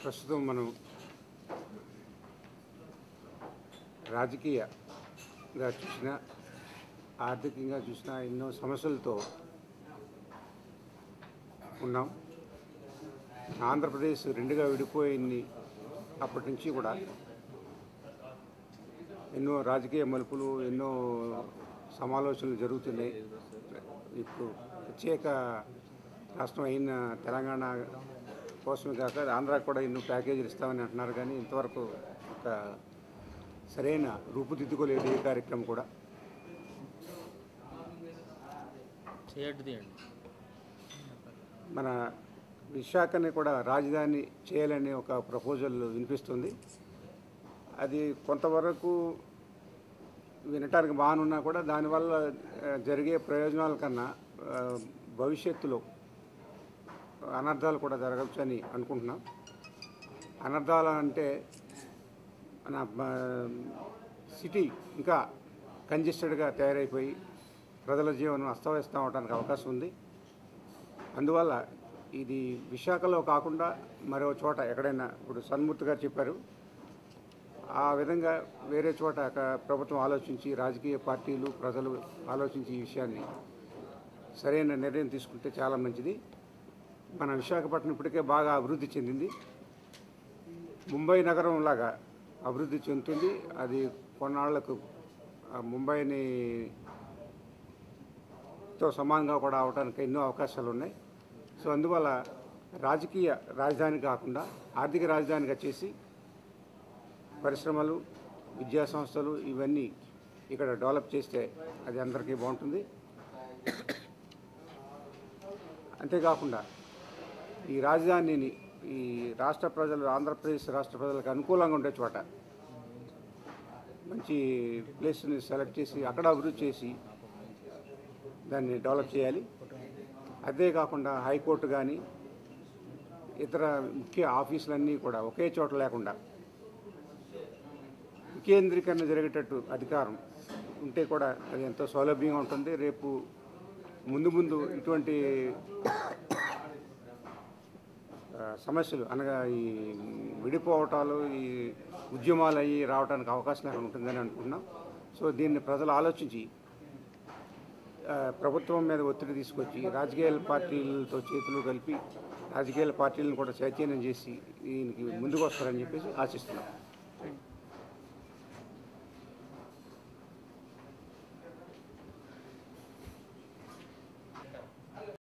ప్రస్తుతం మనం రాజకీయంగా చూసిన ఆర్థికంగా చూసిన ఎన్నో సమస్యలతో ఉన్నాం ఆంధ్రప్రదేశ్ రెండుగా విడిపోయింది అప్పటి నుంచి కూడా ఎన్నో రాజకీయ మలుపులు ఎన్నో సమాలోచనలు జరుగుతున్నాయి ఇప్పుడు ప్రత్యేక రాష్ట్రం అయిన తెలంగాణ కోసమే కాక ఆంధ్రాకి కూడా ఎన్నో ప్యాకేజీలు ఇస్తామని అంటున్నారు కానీ ఇంతవరకు ఒక సరైన రూపుదిద్దుకోలేదు ఏ కార్యక్రమం కూడా చేయట్టు తీయండి మన విశాఖని కూడా రాజధాని చేయాలనే ఒక ప్రపోజల్ వినిపిస్తుంది అది కొంతవరకు వినటానికి బాగానున్నా కూడా దానివల్ల ఆ, జరిగే ప్రయోజనాల కన్నా ఆ, భవిష్యత్తులో అనర్థాలు కూడా జరగవచ్చు అని అనుకుంటున్నాం అనర్థాలు అంటే మన ఆ, సిటీ ఇంకా కంజెస్టెడ్గా తయారైపోయి ప్రజల జీవనం అస్తవ్యస్తం అవడానికి అవకాశం ఉంది అందువల్ల ఇది విశాఖలో కాకుండా మరో చోట ఎక్కడైనా ఇప్పుడు సన్మూర్తి గారు చెప్పారు ఆ విధంగా వేరే చోట క- ప్రభుత్వం ఆలోచించి రాజకీయ పార్టీలు ప్రజలు ఆలోచించి ఈ విషయాన్ని సరైన నిర్ణయం తీసుకుంటే చాలా మంచిది మన విశాఖపట్నం ఇప్పటికే బాగా అభివృద్ధి చెందింది ముంబై నగరం లాగా అభివృద్ధి చెందుతుంది అది కొన్నాళ్లకు ఆ ముంబైని తో సమానంగా కూడా అవడానికి ఎన్నో అవకాశాలు ఉన్నాయి సో అందువల్ల రాజకీయ రాజధాని కాకుండా ఆర్థిక రాజధానిగా చేసి పరిశ్రమలు విద్యా సంస్థలు ఇవన్నీ ఇక్కడ డెవలప్ చేస్తే అది అందరికీ బాగుంటుంది అంతేకాకుండా ఈ రాజధానిని ఈ రాష్ట్ర ప్రజలు ఆంధ్రప్రదేశ్ రాష్ట్ర ప్రజలకు అనుకూలంగా ఉండే చోట మంచి ప్లేస్ని సెలెక్ట్ చేసి అక్కడ అభివృద్ధి చేసి దాన్ని డెవలప్ చేయాలి అదే కాకుండా హైకోర్టు కానీ ఇతర ముఖ్య ఆఫీసులన్నీ కూడా ఒకే చోట లేకుండా వికేంద్రీకరణ జరిగేటట్టు అధికారం ఉంటే కూడా అది ఎంతో సౌలభ్యంగా ఉంటుంది రేపు ముందు ముందు ఇటువంటి ఆ, సమస్యలు అనగా ఈ విడిపోవటాలు ఈ ఉద్యమాలు అయ్యి రావడానికి అవకాశం లేకుండా ఉంటుందని అనుకుంటున్నాం సో దీన్ని ప్రజలు ఆలోచించి ఆ, ప్రభుత్వం మీద ఒత్తిడి తీసుకొచ్చి రాజకీయ పార్టీలతో చేతులు కలిపి రాజకీయ పార్టీలను కూడా చైతన్యం చేసి దీనికి ముందుకు వస్తారని చెప్పేసి ఆశిస్తున్నాం